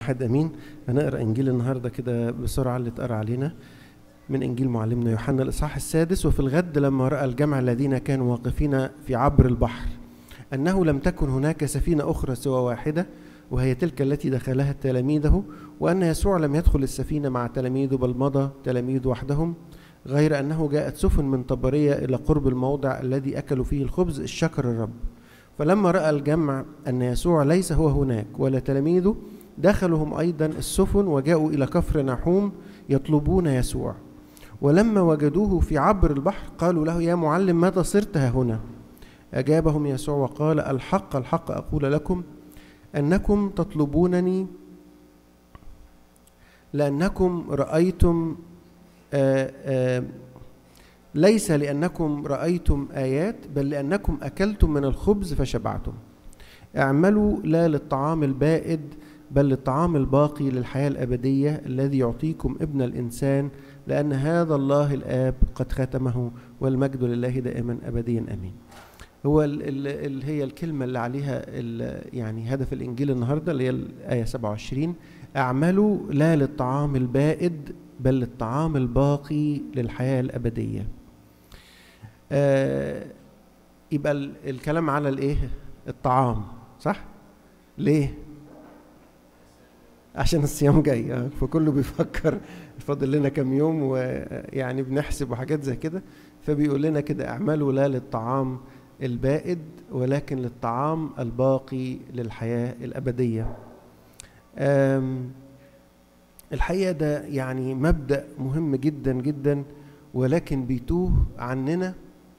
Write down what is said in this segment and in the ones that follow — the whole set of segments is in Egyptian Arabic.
الواحد امين هنقرا انجيل النهارده كده بسرعه اللي اتقرا علينا من انجيل معلمنا يوحنا الاصحاح السادس وفي الغد لما راى الجمع الذين كانوا واقفين في عبر البحر انه لم تكن هناك سفينه اخرى سوى واحده وهي تلك التي دخلها تلاميذه وان يسوع لم يدخل السفينه مع تلاميذه بل مضى تلاميذ وحدهم غير انه جاءت سفن من طبريه الى قرب الموضع الذي اكلوا فيه الخبز الشكر الرب فلما راى الجمع ان يسوع ليس هو هناك ولا تلاميذه دخلوا هم ايضا السفن وجاءوا الى كفر نحوم يطلبون يسوع ولما وجدوه في عبر البحر قالوا له يا معلم متى صرت ها هنا اجابهم يسوع وقال الحق الحق اقول لكم انكم تطلبونني لانكم رايتم آآ آآ ليس لانكم رايتم ايات بل لانكم اكلتم من الخبز فشبعتم اعملوا لا للطعام البائد بل للطعام الباقي للحياه الابديه الذي يعطيكم ابن الانسان لان هذا الله الاب قد ختمه والمجد لله دائما ابديا امين هو اللي هي الكلمه اللي عليها يعني هدف الانجيل النهارده اللي هي الايه 27 اعملوا لا للطعام البائد بل للطعام الباقي للحياه الابديه آه يبقى الكلام على الايه الطعام صح ليه عشان الصيام جاي فكله بيفكر فاضل لنا كام يوم ويعني بنحسب وحاجات زي كده فبيقول لنا كده اعملوا لا للطعام البائد ولكن للطعام الباقي للحياه الابديه الحقيقه ده يعني مبدا مهم جدا جدا ولكن بيتوه عننا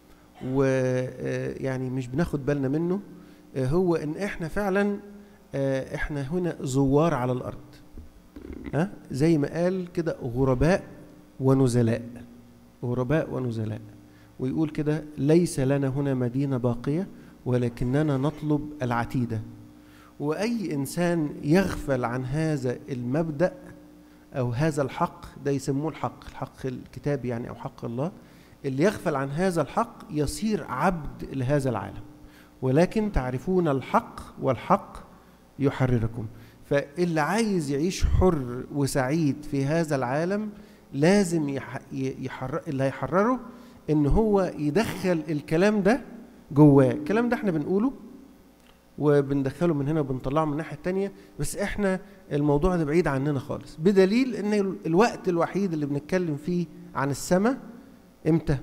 ويعني مش بناخد بالنا منه هو ان احنا فعلا احنا هنا زوار على الارض ها زي ما قال كده غرباء ونزلاء غرباء ونزلاء ويقول كده ليس لنا هنا مدينه باقيه ولكننا نطلب العتيده واي انسان يغفل عن هذا المبدا او هذا الحق ده يسموه الحق الحق الكتابي يعني او حق الله اللي يغفل عن هذا الحق يصير عبد لهذا العالم ولكن تعرفون الحق والحق يحرركم فاللي عايز يعيش حر وسعيد في هذا العالم لازم يحرر اللي هيحرره ان هو يدخل الكلام ده جواه الكلام ده احنا بنقوله وبندخله من هنا وبنطلعه من الناحيه التانية بس احنا الموضوع ده بعيد عننا خالص بدليل ان الوقت الوحيد اللي بنتكلم فيه عن السماء امتى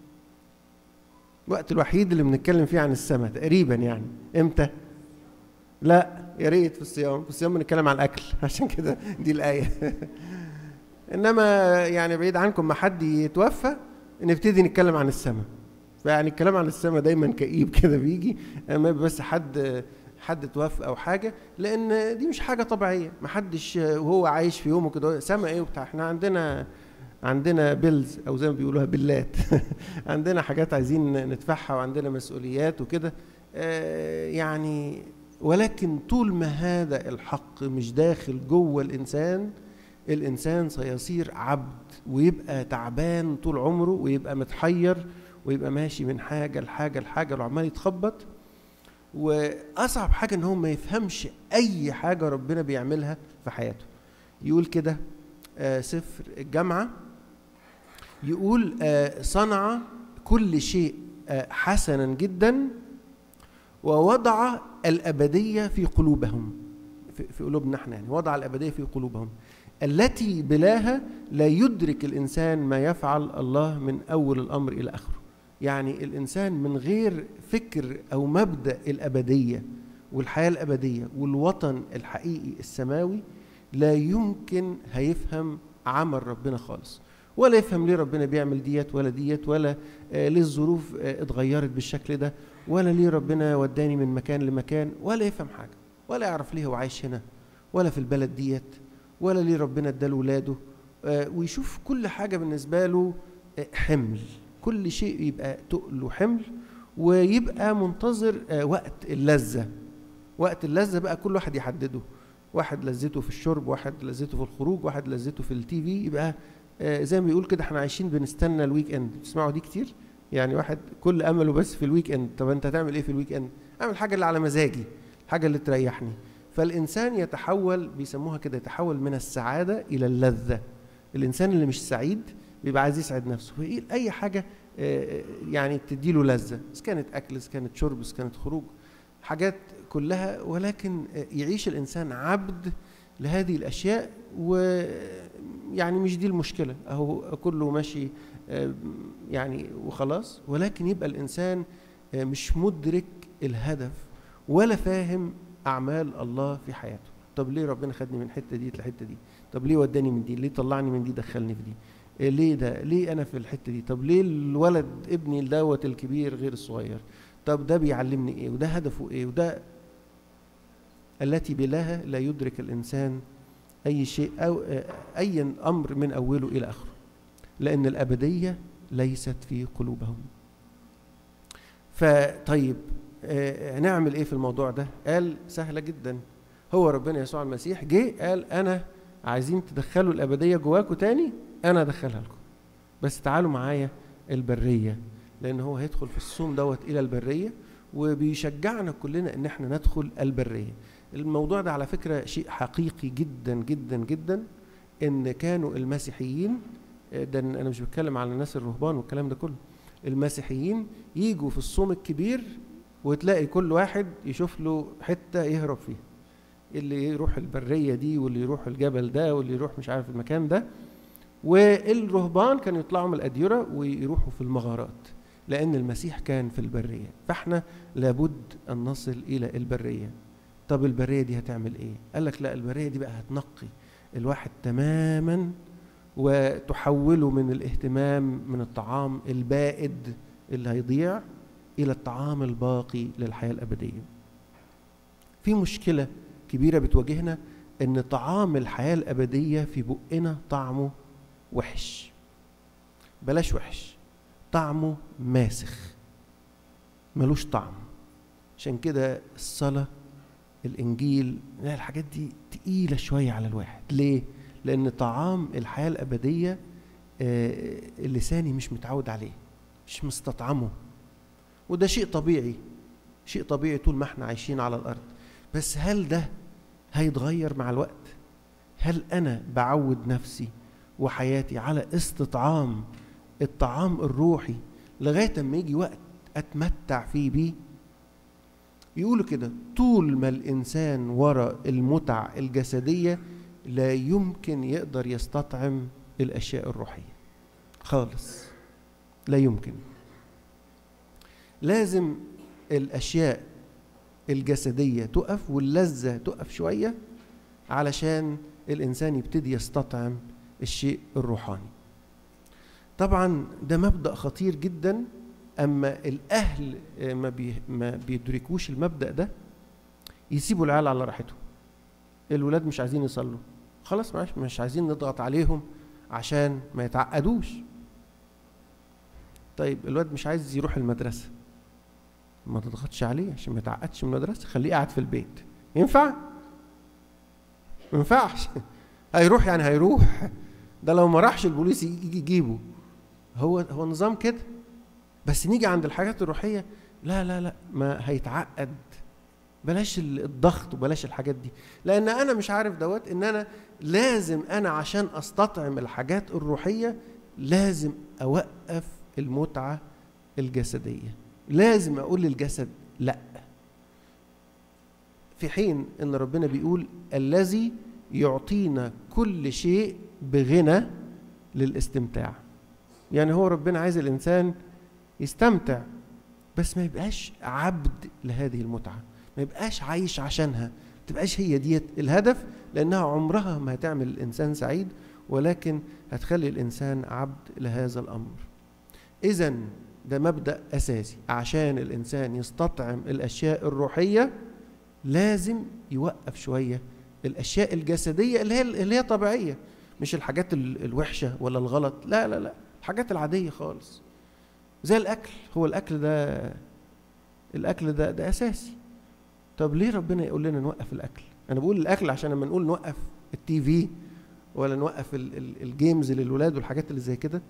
الوقت الوحيد اللي بنتكلم فيه عن السماء تقريبا يعني امتى لا يا ريت في الصيام في الصيام بنتكلم عن الاكل عشان كده دي الايه انما يعني بعيد عنكم ما حد يتوفى نبتدي نتكلم عن السماء فيعني الكلام عن السماء دايما كئيب كده بيجي اما بس حد حد توفى او حاجه لان دي مش حاجه طبيعيه ما حدش وهو عايش في يومه كده سما ايه وبتاع احنا عندنا عندنا بيلز او زي ما بيقولوها بلات عندنا حاجات عايزين ندفعها وعندنا مسؤوليات وكده آه يعني ولكن طول ما هذا الحق مش داخل جوه الانسان الانسان سيصير عبد ويبقى تعبان طول عمره ويبقى متحير ويبقى ماشي من حاجه لحاجه لحاجه وعمال يتخبط واصعب حاجه ان هو ما يفهمش اي حاجه ربنا بيعملها في حياته يقول كده آه سفر الجامعه يقول آه صنع كل شيء آه حسنا جدا ووضع الابديه في قلوبهم في, في قلوبنا احنا يعني وضع الابديه في قلوبهم التي بلاها لا يدرك الانسان ما يفعل الله من اول الامر الى اخره يعني الانسان من غير فكر او مبدا الابديه والحياه الابديه والوطن الحقيقي السماوي لا يمكن هيفهم عمل ربنا خالص ولا يفهم ليه ربنا بيعمل ديت ولا ديت ولا آه ليه الظروف آه اتغيرت بالشكل ده ولا ليه ربنا وداني من مكان لمكان ولا يفهم حاجه ولا يعرف ليه هو عايش هنا ولا في البلد ديت ولا ليه ربنا اداله ولاده آه ويشوف كل حاجه بالنسبه له حمل كل شيء يبقى تقل وحمل ويبقى منتظر وقت اللذة وقت اللذة بقى كل واحد يحدده واحد لذته في الشرب واحد لذته في الخروج واحد لذته في التي في يبقى زي ما بيقول كده احنا عايشين بنستنى الويك اند تسمعوا دي كتير يعني واحد كل امله بس في الويك اند طب انت هتعمل ايه في الويك اند اعمل حاجه اللي على مزاجي الحاجه اللي تريحني فالإنسان يتحول بيسموها كده يتحول من السعادة إلى اللذة الإنسان اللي مش سعيد بيبقى عايز يسعد نفسه فإيه أي حاجة آه، يعني تديله لذة إذا كانت أكل إذا كانت شرب إذا كانت خروج حاجات كلها ولكن آه، يعيش الإنسان عبد لهذه الأشياء ويعني مش دي المشكلة أهو كله ماشي آه، يعني وخلاص ولكن يبقى الإنسان آه، مش مدرك الهدف ولا فاهم أعمال الله في حياته طب ليه ربنا خدني من الحتة دي للحتة دي طب ليه وداني من دي ليه طلعني من دي دخلني في دي إيه ليه ده ليه انا في الحته دي طب ليه الولد ابني دوت الكبير غير الصغير طب ده بيعلمني ايه وده هدفه ايه وده التي بلاها لا يدرك الانسان اي شيء او آه، اي امر من اوله الى اخره لان الابديه ليست في قلوبهم فطيب آه، هنعمل ايه في الموضوع ده قال سهله جدا هو ربنا يسوع المسيح جه قال انا عايزين تدخلوا الابديه جواكم تاني انا ادخلها لكم بس تعالوا معايا البريه لان هو هيدخل في الصوم دوت الى البريه وبيشجعنا كلنا ان احنا ندخل البريه الموضوع ده على فكره شيء حقيقي جدا جدا جدا ان كانوا المسيحيين ده انا مش بتكلم على الناس الرهبان والكلام ده كله المسيحيين يجوا في الصوم الكبير وتلاقي كل واحد يشوف له حته يهرب فيها اللي يروح البريه دي واللي يروح الجبل ده واللي يروح مش عارف المكان ده والرهبان كانوا يطلعوا من الأديرة ويروحوا في المغارات لأن المسيح كان في البرية فاحنا لابد أن نصل إلى البرية طب البرية دي هتعمل إيه؟ قال لك لا البرية دي بقى هتنقي الواحد تماما وتحوله من الاهتمام من الطعام البائد اللي هيضيع إلى الطعام الباقي للحياة الأبدية في مشكلة كبيرة بتواجهنا إن طعام الحياة الأبدية في بقنا طعمه وحش بلاش وحش طعمه ماسخ ملوش طعم عشان كده الصلاة الإنجيل لا الحاجات دي تقيلة شوية على الواحد ليه؟ لأن طعام الحياة الأبدية آه، لساني مش متعود عليه مش مستطعمه وده شيء طبيعي شيء طبيعي طول ما احنا عايشين على الأرض بس هل ده هيتغير مع الوقت؟ هل أنا بعود نفسي وحياتي على استطعام الطعام الروحي لغايه اما يجي وقت اتمتع فيه بيه يقولوا كده طول ما الانسان ورا المتع الجسديه لا يمكن يقدر يستطعم الاشياء الروحيه خالص لا يمكن لازم الاشياء الجسديه تقف واللذه تقف شويه علشان الانسان يبتدي يستطعم الشيء الروحاني طبعا ده مبدا خطير جدا اما الاهل ما, بي ما بيدركوش المبدا ده يسيبوا العيال على راحتهم الولاد مش عايزين يصلوا خلاص معلش مش عايزين نضغط عليهم عشان ما يتعقدوش طيب الواد مش عايز يروح المدرسه ما تضغطش عليه عشان ما يتعقدش من المدرسه خليه قاعد في البيت ينفع ما ينفعش هيروح يعني هيروح ده لو ما راحش البوليس يجي يجيبه هو هو نظام كده بس نيجي عند الحاجات الروحيه لا لا لا ما هيتعقد بلاش الضغط وبلاش الحاجات دي لان انا مش عارف دوت ان انا لازم انا عشان استطعم الحاجات الروحيه لازم اوقف المتعه الجسديه لازم اقول للجسد لا في حين ان ربنا بيقول الذي يعطينا كل شيء بغنى للاستمتاع يعني هو ربنا عايز الانسان يستمتع بس ما يبقاش عبد لهذه المتعه ما يبقاش عايش عشانها ما تبقاش هي ديت الهدف لانها عمرها ما هتعمل الانسان سعيد ولكن هتخلي الانسان عبد لهذا الامر اذا ده مبدا اساسي عشان الانسان يستطعم الاشياء الروحيه لازم يوقف شويه الاشياء الجسديه اللي هي اللي هي طبيعيه مش الحاجات الوحشه ولا الغلط لا لا لا الحاجات العاديه خالص زي الاكل هو الاكل ده الاكل ده ده اساسي طب ليه ربنا يقول لنا نوقف الاكل انا بقول الاكل عشان لما نقول نوقف التي في ولا نوقف الجيمز للولاد والحاجات اللي زي كده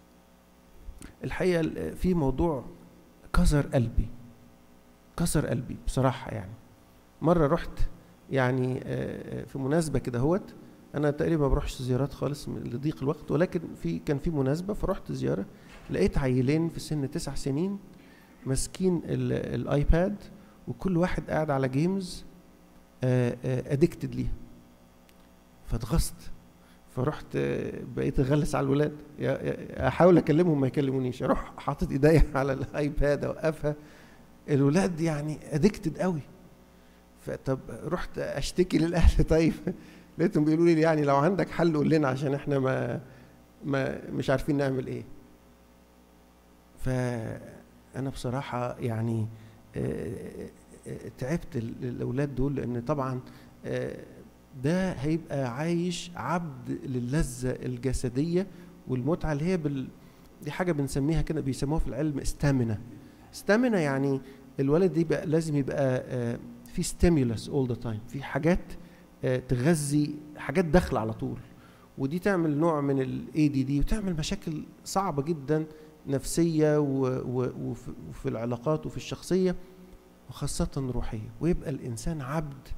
الحقيقه في موضوع كسر قلبي كسر قلبي بصراحه يعني مره رحت يعني آه، في مناسبه كده هوت انا تقريبا ما بروحش زيارات خالص من- لضيق الوقت ولكن في كان في مناسبه فرحت زياره لقيت عيلين في سن تسع سنين ماسكين ال- الايباد وكل واحد قاعد على جيمز ادكتد ليها فاتغصت فرحت آه، بقيت اغلس على الولاد يا- يا- احاول اكلمهم ما يكلمونيش اروح حاطط ايديا على الايباد اوقفها الولاد يعني ادكتد قوي فطب رحت اشتكي للاهل طيب لقيتهم بيقولوا لي يعني لو عندك حل قول لنا عشان احنا ما ما مش عارفين نعمل ايه فانا بصراحه يعني آه، آه، تعبت ال- الاولاد دول لان طبعا آه، ده هيبقى عايش عبد للذه الجسديه والمتعه اللي هي بال دي حاجه بنسميها كده بيسموها في العلم استامنا استامنا يعني الولد يبقى لازم يبقى آه، في ستيمولس اول ذا تايم في حاجات آه، تغذي حاجات داخله على طول ودي تعمل نوع من الاي دي دي وتعمل مشاكل صعبه جدا نفسيه و و وفي, وفي العلاقات وفي الشخصيه وخاصه روحيه ويبقى الانسان عبد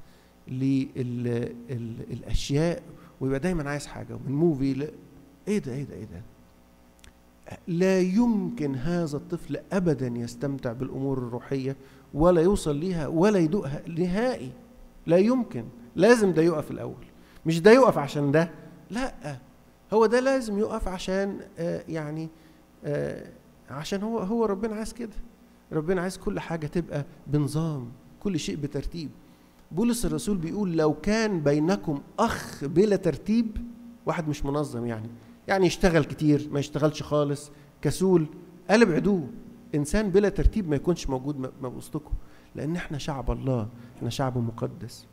للاشياء ويبقى دايما عايز حاجه من موفي ل... ايه ده ايه ده ايه ده لا يمكن هذا الطفل ابدا يستمتع بالامور الروحيه ولا يوصل ليها ولا يدوقها نهائي لا يمكن لازم ده يقف الاول مش ده يقف عشان ده لا هو ده لازم يقف عشان آه يعني آه عشان هو هو ربنا عايز كده ربنا عايز كل حاجه تبقى بنظام كل شيء بترتيب بولس الرسول بيقول لو كان بينكم اخ بلا ترتيب واحد مش منظم يعني يعني يشتغل كتير ما يشتغلش خالص كسول قلب عدو انسان بلا ترتيب ما يكونش موجود م- م- وسطكم لان احنا شعب الله احنا شعب مقدس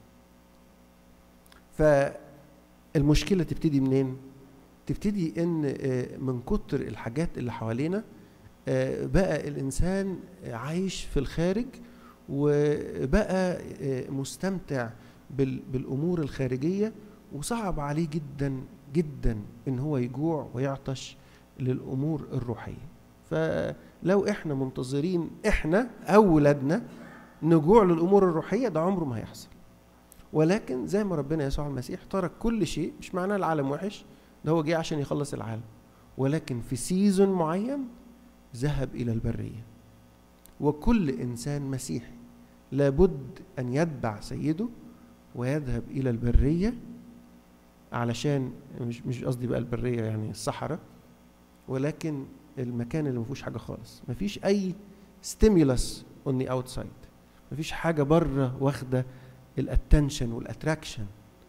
فالمشكله تبتدي منين تبتدي ان آه، من كتر الحاجات اللي حوالينا آه، بقى الانسان عايش في الخارج وبقى آه، مستمتع بال- بالامور الخارجيه وصعب عليه جدا جدا ان هو يجوع ويعطش للامور الروحيه فلو احنا منتظرين احنا او ولادنا نجوع للامور الروحيه ده عمره ما هيحصل ولكن زي ما ربنا يسوع المسيح ترك كل شيء مش معناه العالم وحش ده هو جه عشان يخلص العالم ولكن في سيزون معين ذهب الى البريه وكل انسان مسيحي لابد ان يتبع سيده ويذهب الى البريه علشان مش مش قصدي بقى البريه يعني الصحراء ولكن المكان اللي ما فيهوش حاجه خالص ما فيش اي ستيمولس اون ذا اوتسايد ما فيش حاجه بره واخده الاتنشن والاتراكشن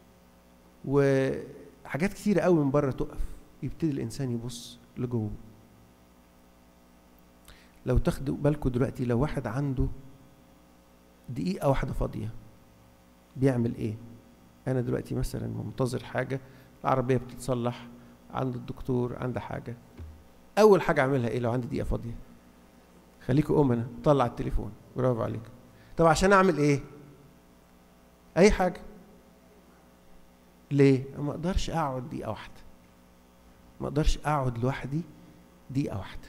وحاجات كتيره قوي من بره تقف يبتدي الانسان يبص لجوه لو تاخدوا بالكم دلوقتي لو واحد عنده دقيقه واحده فاضيه بيعمل ايه انا دلوقتي مثلا منتظر حاجه العربيه بتتصلح عند الدكتور عند حاجه اول حاجه اعملها ايه لو عندي دقيقه فاضيه خليكوا امنا طلع التليفون برافو عليك طب عشان اعمل ايه اي حاجه ليه ما اقدرش اقعد دقيقه واحده ما اقدرش اقعد لوحدي دقيقه واحده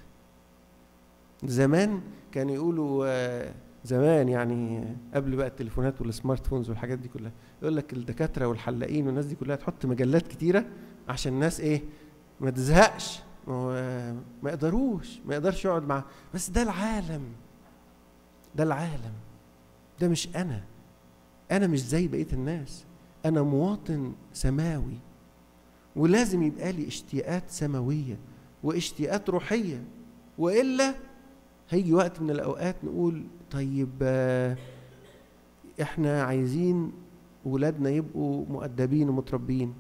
زمان كانوا يقولوا آه، زمان يعني قبل بقى التليفونات والسمارت فونز والحاجات دي كلها يقول لك الدكاتره والحلاقين والناس دي كلها تحط مجلات كتيره عشان الناس ايه ما تزهقش ما هو ما يقدروش ما يقدرش يقعد مع بس ده العالم ده العالم ده مش انا انا مش زي بقيه الناس انا مواطن سماوي ولازم يبقى لي اشتياقات سماويه واشتياقات روحيه والا هيجي وقت من الاوقات نقول طيب آه، احنا عايزين ولادنا يبقوا مؤدبين ومتربيين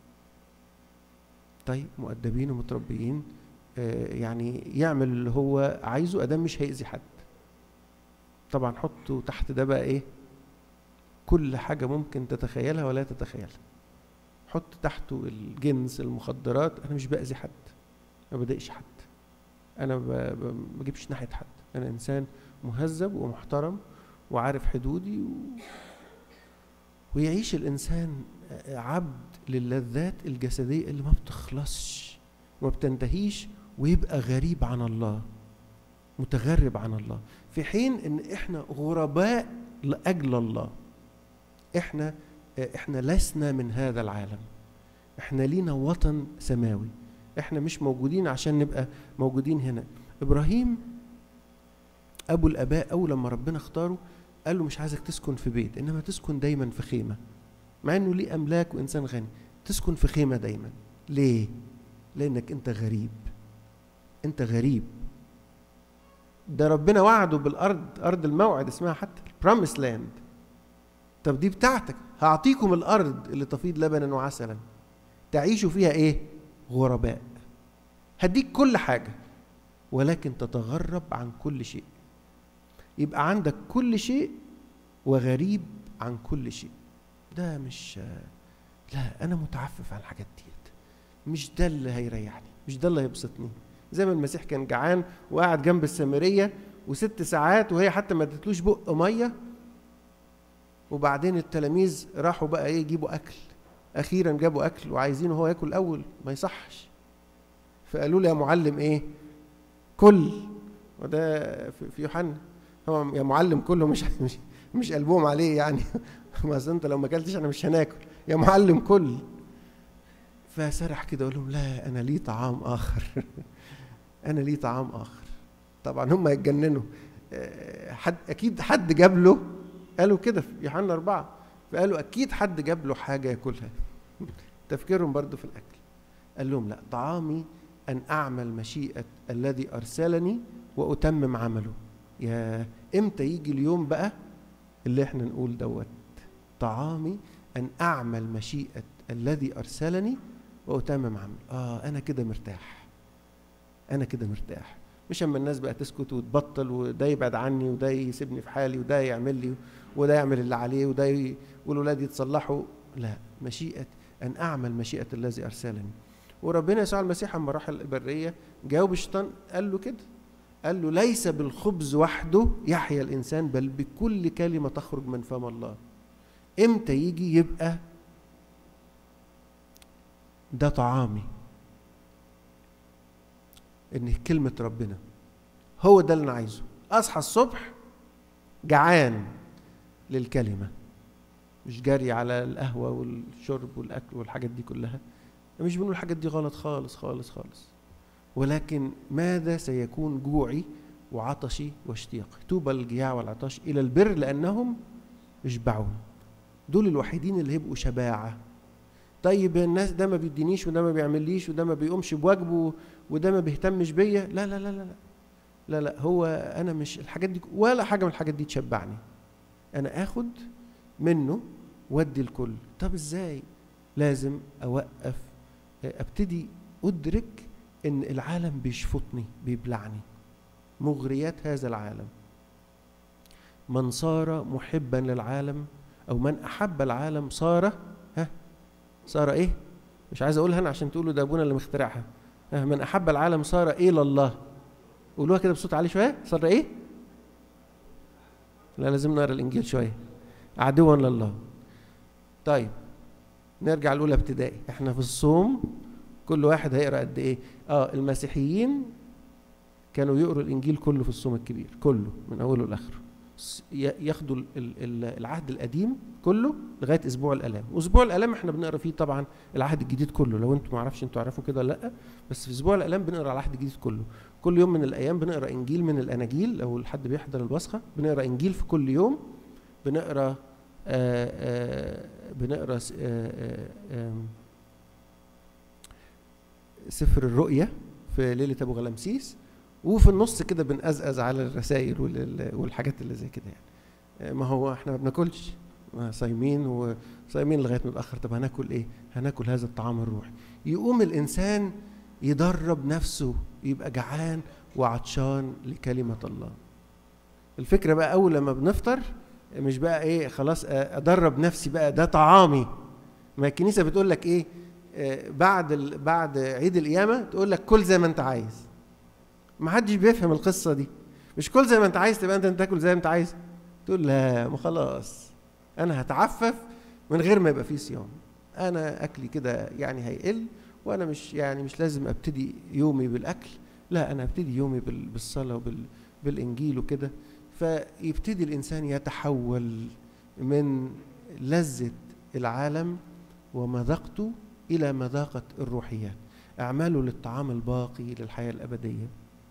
طيب مؤدبين ومتربيين آه، يعني يعمل اللي هو عايزه ادام مش هيأذي حد طبعا حطوا تحت ده بقى ايه كل حاجة ممكن تتخيلها ولا تتخيلها حط تحته الجنس المخدرات انا مش بأذي حد ما بضايقش حد انا ب- ب- ما بجيبش ناحية حد انا انسان مهذب ومحترم وعارف حدودي و... ويعيش الانسان عبد للذات الجسديه اللي ما بتخلصش وما بتنتهيش ويبقى غريب عن الله متغرب عن الله في حين ان احنا غرباء لاجل الله احنا احنا لسنا من هذا العالم احنا لينا وطن سماوي احنا مش موجودين عشان نبقى موجودين هنا ابراهيم ابو الاباء اول لما ربنا اختاره قال له مش عايزك تسكن في بيت انما تسكن دايما في خيمه مع انه ليه املاك وانسان غني تسكن في خيمه دايما ليه لانك انت غريب انت غريب ده ربنا وعده بالارض ارض الموعد اسمها حتى البروميس لاند طب دي بتاعتك هعطيكم الارض اللي تفيض لبنا وعسلا تعيشوا فيها ايه غرباء هديك كل حاجه ولكن تتغرب عن كل شيء يبقى عندك كل شيء وغريب عن كل شيء ده مش لا انا متعفف عن الحاجات ديت مش ده اللي هيريحني مش ده اللي هيبسطني زي ما المسيح كان جعان وقعد جنب السامريه وست ساعات وهي حتى ما ادتلوش بق ميه وبعدين التلاميذ راحوا بقى ايه يجيبوا اكل اخيرا جابوا اكل وعايزينه هو ياكل الاول ما يصحش فقالوا له يا معلم ايه كل وده في يوحنا هو يا معلم كله مش مش مش قلبهم عليه يعني ما انت لو ما اكلتش انا مش هناكل يا معلم كل فسرح كده اقول لهم لا انا لي طعام اخر انا لي طعام اخر طبعا هم يتجننوا حد اكيد حد جاب له قالوا كده في يوحنا أربعة فقالوا أكيد حد جاب له حاجة ياكلها تفكيرهم برضو في الأكل قال لهم لا طعامي أن أعمل مشيئة الذي أرسلني وأتمم عمله يا إمتى يجي اليوم بقى اللي احنا نقول دوت طعامي أن أعمل مشيئة الذي أرسلني وأتمم عمله آه أنا كده مرتاح أنا كده مرتاح مش اما الناس بقى تسكت وتبطل وده يبعد عني وده يسيبني في حالي وده يعمل لي وده يعمل اللي عليه وده ي... والولاد يتصلحوا لا مشيئة أن أعمل مشيئة الذي أرسلني وربنا يسوع المسيح لما راح البرية جاوب الشيطان قال له كده قال له ليس بالخبز وحده يحيا الإنسان بل بكل كلمة تخرج من فم الله إمتى يجي يبقى ده طعامي ان كلمه ربنا هو ده اللي انا عايزه اصحى الصبح جعان للكلمه مش جري على القهوه والشرب والاكل والحاجات دي كلها مش بنقول الحاجات دي غلط خالص خالص خالص ولكن ماذا سيكون جوعي وعطشي واشتياقي طوبى الجياع والعطش الى البر لانهم يشبعون دول الوحيدين اللي هيبقوا شباعه طيب الناس ده ما بيدينيش وده ما بيعمليش وده ما بيقومش بواجبه وده ما بيهتمش بيا لا لا لا لا لا لا لا هو انا مش الحاجات دي ولا حاجه من الحاجات دي تشبعني انا اخد منه وادي الكل طب ازاي لازم اوقف ابتدي ادرك ان العالم بيشفطني بيبلعني مغريات هذا العالم من صار محبا للعالم او من احب العالم صار ها صار ايه مش عايز اقولها انا عشان تقولوا ده ابونا اللي مخترعها من احب العالم صار الى الله قولوها كده بصوت عالي شويه صار ايه لا لازم نقرا الانجيل شويه عدوا لله طيب نرجع الاولى ابتدائي احنا في الصوم كل واحد هيقرا قد ايه اه المسيحيين كانوا يقروا الانجيل كله في الصوم الكبير كله من اوله لاخره ياخدوا العهد القديم كله لغايه اسبوع الالام اسبوع الالام احنا بنقرا فيه طبعا العهد الجديد كله لو انتم ما اعرفش انتوا عارفوا كده ولا لا بس في اسبوع الالام بنقرا العهد الجديد كله كل يوم من الايام بنقرا انجيل من الاناجيل لو حد بيحضر البصخه بنقرا انجيل في كل يوم بنقرا آآ آآ بنقرا آآ سفر الرؤيا في ليله ابو غلامسيس وفي النص كده بنقزقز على الرسائل والحاجات اللي زي كده يعني ما هو احنا ما بناكلش صايمين وصايمين لغايه متاخر طب هناكل ايه هناكل هذا الطعام الروحي يقوم الانسان يدرب نفسه يبقى جعان وعطشان لكلمه الله الفكره بقى اول لما بنفطر مش بقى ايه خلاص ادرب نفسي بقى ده طعامي ما الكنيسه بتقول لك ايه بعد بعد عيد القيامه تقول لك كل زي ما انت عايز ما حدش بيفهم القصه دي مش كل زي ما انت عايز تبقى انت تاكل زي ما انت عايز تقول لا ما خلاص انا هتعفف من غير ما يبقى فيه صيام انا اكلي كده يعني هيقل وانا مش يعني مش لازم ابتدي يومي بالاكل لا انا ابتدي يومي بالصلاه وبالانجيل وكده فيبتدي الانسان يتحول من لذه العالم ومذقت إلى مذاقة الروحيات اعملوا للطعام الباقي للحياة الأبدية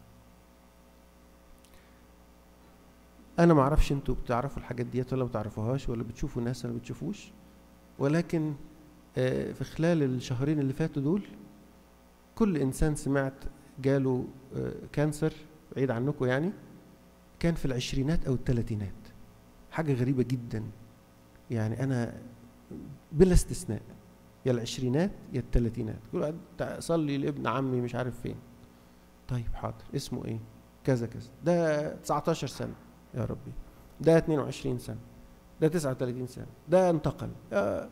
أنا ما أعرفش أنتوا بتعرفوا الحاجات ديت ولا ما بتعرفوهاش ولا بتشوفوا ناس ولا بتشوفوش ولكن آه، في خلال الشهرين اللي فاتوا دول كل إنسان سمعت جاله آه، كانسر بعيد عنكم يعني كان في العشرينات أو الثلاثينات حاجة غريبة جدا يعني أنا بلا استثناء يا العشرينات يا الثلاثينات كل واحد صلي لابن عمي مش عارف فين طيب حاضر اسمه ايه كذا كذا ده 19 سنة يا ربي ده 22 سنة ده 39 سنة ده انتقل آه.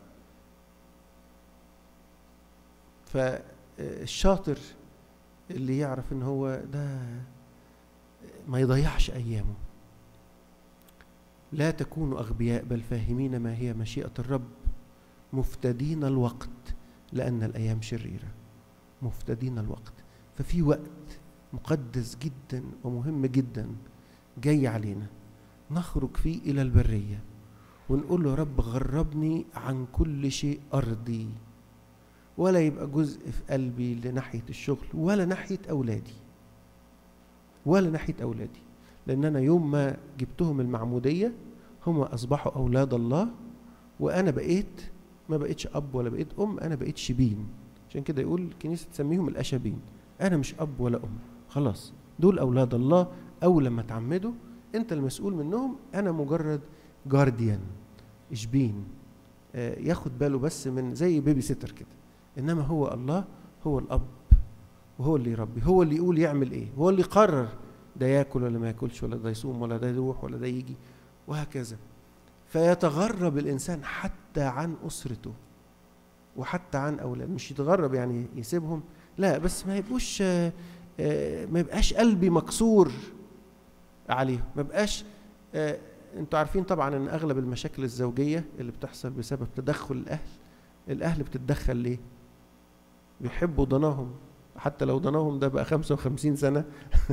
فالشاطر اللي يعرف ان هو ده ما يضيعش ايامه لا تكونوا اغبياء بل فاهمين ما هي مشيئه الرب مفتدين الوقت لان الايام شريره مفتدين الوقت ففي وقت مقدس جدا ومهم جدا جاي علينا نخرج فيه الى البريه ونقول له يا رب غربني عن كل شيء ارضي ولا يبقى جزء في قلبي لناحيه الشغل ولا ناحيه اولادي ولا ناحيه اولادي لان انا يوم ما جبتهم المعموديه هم اصبحوا اولاد الله وانا بقيت ما بقيتش اب ولا بقيت ام انا بقيت شبين عشان كده يقول الكنيسه تسميهم الاشابين انا مش اب ولا ام خلاص دول اولاد الله اول لما تعمدوا انت المسؤول منهم انا مجرد جارديان شبين آه ياخد باله بس من زي بيبي سيتر كده انما هو الله هو الاب وهو اللي يربي هو اللي يقول يعمل ايه هو اللي يقرر ده ياكل ولا ما ياكلش ولا ده يصوم ولا ده يروح ولا ده يجي وهكذا فيتغرب الانسان حتى عن اسرته وحتى عن اولاد مش يتغرب يعني يسيبهم لا بس ما يبقوش ما يبقاش قلبي مكسور عليهم ما يبقاش انتوا عارفين طبعا ان اغلب المشاكل الزوجيه اللي بتحصل بسبب تدخل الاهل الاهل بتتدخل ليه بيحبوا ضناهم حتى لو ضناهم ده بقى 55 سنة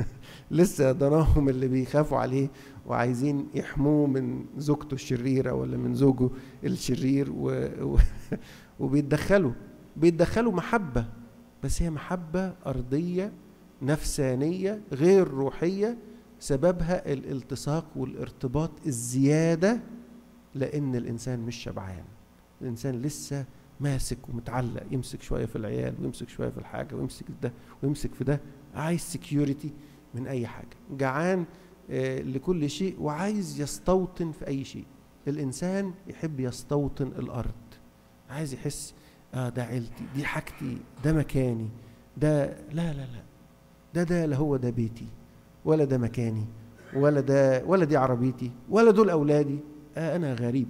لسه ضناهم اللي بيخافوا عليه وعايزين يحموه من زوجته الشريرة ولا من زوجه الشرير و... و... وبيتدخلوا بيتدخلوا محبة بس هي محبة أرضية نفسانية غير روحية سببها الالتصاق والارتباط الزيادة لأن الإنسان مش شبعان الإنسان لسه ماسك ومتعلق يمسك شويه في العيال ويمسك شويه في الحاجه ويمسك ده ويمسك في ده عايز سكيورتي من اي حاجه جعان آه لكل شيء وعايز يستوطن في اي شيء الانسان يحب يستوطن الارض عايز يحس اه ده عيلتي دي حاجتي ده مكاني ده لا لا لا ده ده لا هو ده بيتي ولا ده مكاني ولا ده ولا دي عربيتي ولا دول اولادي آه انا غريب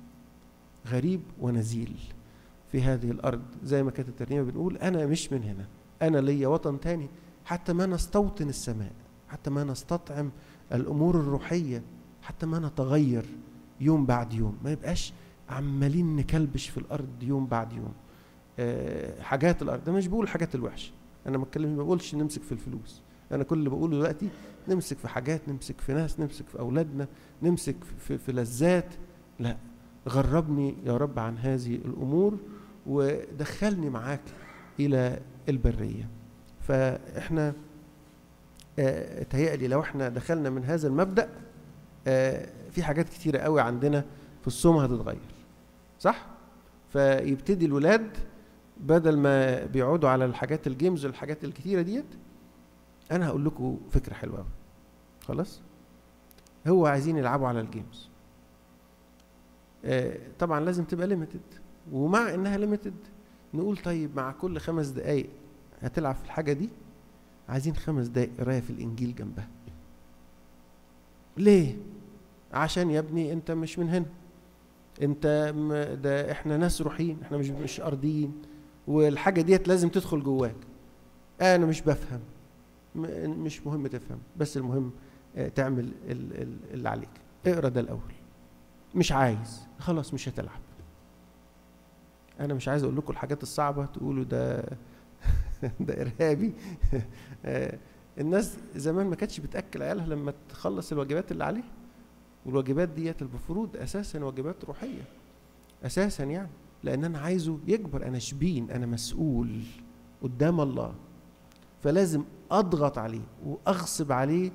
غريب ونزيل في هذه الارض زي ما كانت الترنيمه بنقول انا مش من هنا انا ليا وطن تاني حتى ما نستوطن السماء حتى ما نستطعم الامور الروحيه حتى ما نتغير يوم بعد يوم ما يبقاش عمالين نكلبش في الارض يوم بعد يوم أه حاجات الارض انا مش بقول الحاجات الوحشه انا ما بتكلم ما بقولش نمسك في الفلوس انا كل اللي بقوله دلوقتي نمسك في حاجات نمسك في ناس نمسك في اولادنا نمسك في, في لذات لا غربني يا رب عن هذه الامور ودخلني معاك الى البريه فاحنا اه تهيألي لو احنا دخلنا من هذا المبدأ اه في حاجات كتيرة قوي عندنا في الصوم هتتغير صح؟ فيبتدي الولاد بدل ما بيقعدوا على الحاجات الجيمز والحاجات الكتيرة ديت أنا هقول لكم فكرة حلوة قوي خلاص؟ هو عايزين يلعبوا على الجيمز اه طبعا لازم تبقى ليميتد ومع انها ليميتد نقول طيب مع كل خمس دقايق هتلعب في الحاجه دي عايزين خمس دقايق قرايه في الانجيل جنبها ليه عشان يا ابني انت مش من هنا انت ده احنا ناس روحيين احنا مش مش ارضيين والحاجه ديت لازم تدخل جواك انا مش بفهم مش مهم تفهم بس المهم تعمل اللي عليك اقرا ده الاول مش عايز خلاص مش هتلعب انا مش عايز اقول لكم الحاجات الصعبه تقولوا ده ده ارهابي الناس زمان ما كانتش بتاكل عيالها لما تخلص الواجبات اللي عليها والواجبات ديت المفروض اساسا واجبات روحيه اساسا يعني لان انا عايزه يكبر انا شبين انا مسؤول قدام الله فلازم اضغط عليه واغصب عليه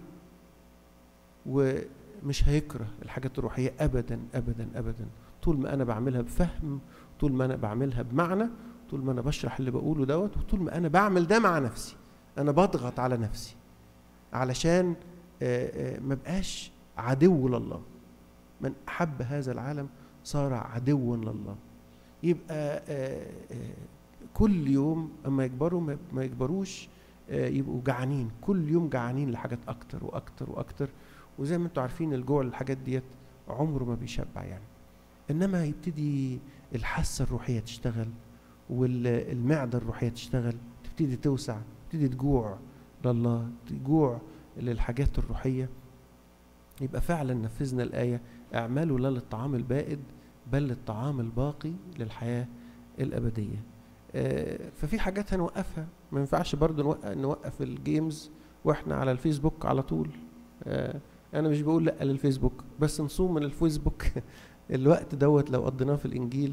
ومش هيكره الحاجات الروحيه ابدا ابدا ابدا طول ما انا بعملها بفهم طول ما انا بعملها بمعنى طول ما انا بشرح اللي بقوله دوت وطول ما انا بعمل ده مع نفسي انا بضغط على نفسي علشان ما بقاش عدو لله من احب هذا العالم صار عدوا لله يبقى كل يوم اما يكبروا ما يكبروش يبقوا جعانين كل يوم جعانين لحاجات اكتر واكتر واكتر وزي ما انتم عارفين الجوع للحاجات ديت عمره ما بيشبع يعني انما يبتدي الحاسه الروحيه تشتغل والمعده الروحيه تشتغل تبتدي توسع تبتدي تجوع لله تجوع للحاجات الروحيه يبقى فعلا نفذنا الايه اعملوا لا للطعام البائد بل للطعام الباقي للحياه الابديه ففي حاجات هنوقفها ما ينفعش برضو نوقف الجيمز واحنا على الفيسبوك على طول انا مش بقول لا للفيسبوك بس نصوم من الفيسبوك الوقت دوت لو قضيناه في الانجيل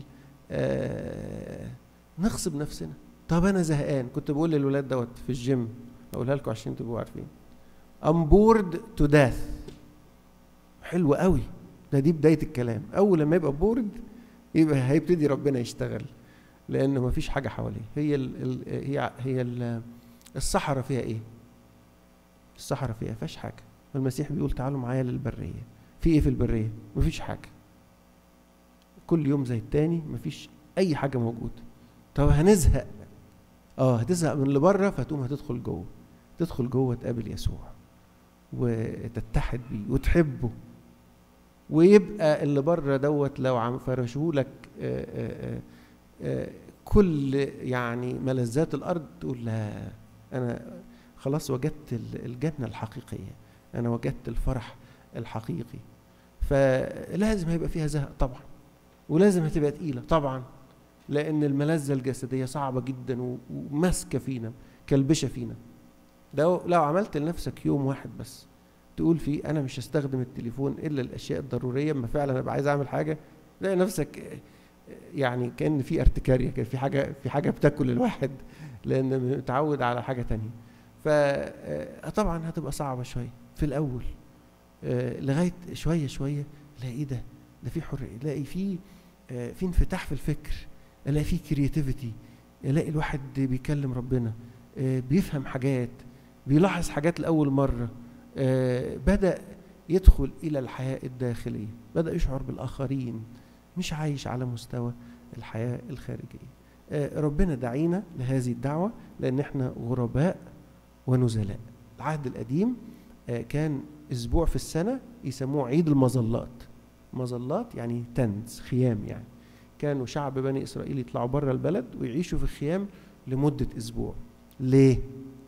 نغصب نفسنا طب انا زهقان كنت بقول للولاد دوت في الجيم اقولها لكم عشان تبقوا عارفين I'm bored to death حلو قوي ده دي بدايه الكلام اول لما يبقى بورد يبقى هيبتدي ربنا يشتغل لانه ما فيش حاجه حواليه هي ال ال هي هي ال الصحراء فيها ايه الصحراء فيها فيهاش حاجه المسيح بيقول تعالوا معايا للبريه في ايه في البريه مفيش حاجه كل يوم زي التاني مفيش اي حاجه موجوده طب هنزهق اه هتزهق من اللي بره فتقوم هتدخل جوه تدخل جوه تقابل يسوع وتتحد بيه وتحبه ويبقى اللي بره دوت لو عم فرشوه لك كل يعني ملذات الارض تقول لا انا خلاص وجدت الجنه الحقيقيه انا وجدت الفرح الحقيقي فلازم هيبقى فيها زهق طبعا ولازم هتبقى تقيله طبعا لان الملذه الجسديه صعبه جدا وماسكه فينا كلبشه فينا لو لو عملت لنفسك يوم واحد بس تقول فيه انا مش هستخدم التليفون الا الاشياء الضروريه اما فعلا ابقى عايز اعمل حاجه تلاقي نفسك يعني كان في ارتكاريه كان في حاجه في حاجه بتاكل الواحد لان متعود على حاجه تانية فطبعا هتبقى صعبه شويه في الاول لغايه شويه شويه لا ايه ده ده في حريه الاقي في في انفتاح في الفكر الاقي في كرياتيفيتي الاقي الواحد بيكلم ربنا بيفهم حاجات بيلاحظ حاجات لاول مره بدا يدخل الى الحياه الداخليه بدا يشعر بالاخرين مش عايش على مستوى الحياه الخارجيه ربنا دعينا لهذه الدعوه لان احنا غرباء ونزلاء العهد القديم كان اسبوع في السنه يسموه عيد المظلات مظلات يعني تنز خيام يعني كانوا شعب بني اسرائيل يطلعوا بره البلد ويعيشوا في خيام لمده اسبوع ليه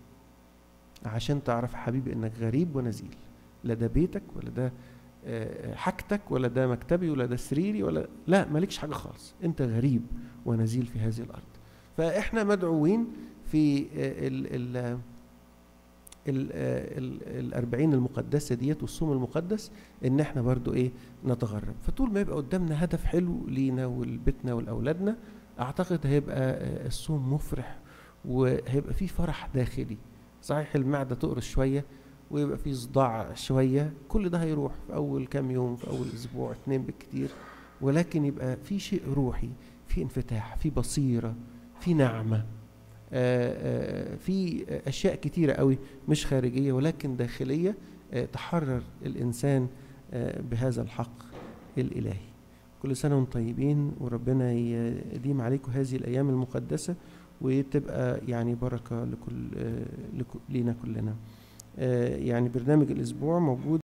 عشان تعرف حبيبي انك غريب ونزيل لا ده بيتك ولا ده حاجتك ولا ده مكتبي ولا ده سريري ولا لا مالكش حاجه خالص انت غريب ونزيل في هذه الارض فاحنا مدعوين في ال ال ال ال الأربعين المقدسة ديت والصوم المقدس إن إحنا برضو إيه نتغرب فطول ما يبقى قدامنا هدف حلو لينا ولبيتنا ولأولادنا أعتقد هيبقى الصوم مفرح وهيبقى فيه فرح داخلي صحيح المعدة تقرص شوية ويبقى فيه صداع شوية كل ده هيروح في أول كام يوم في أول أسبوع اتنين بالكتير ولكن يبقى في شيء روحي في انفتاح في بصيرة في نعمة آآ آآ في اشياء كتيره قوي مش خارجيه ولكن داخليه تحرر الانسان بهذا الحق الالهي كل سنه وانتم طيبين وربنا يديم عليكم هذه الايام المقدسه وتبقى يعني بركه لكل لينا كلنا يعني برنامج الاسبوع موجود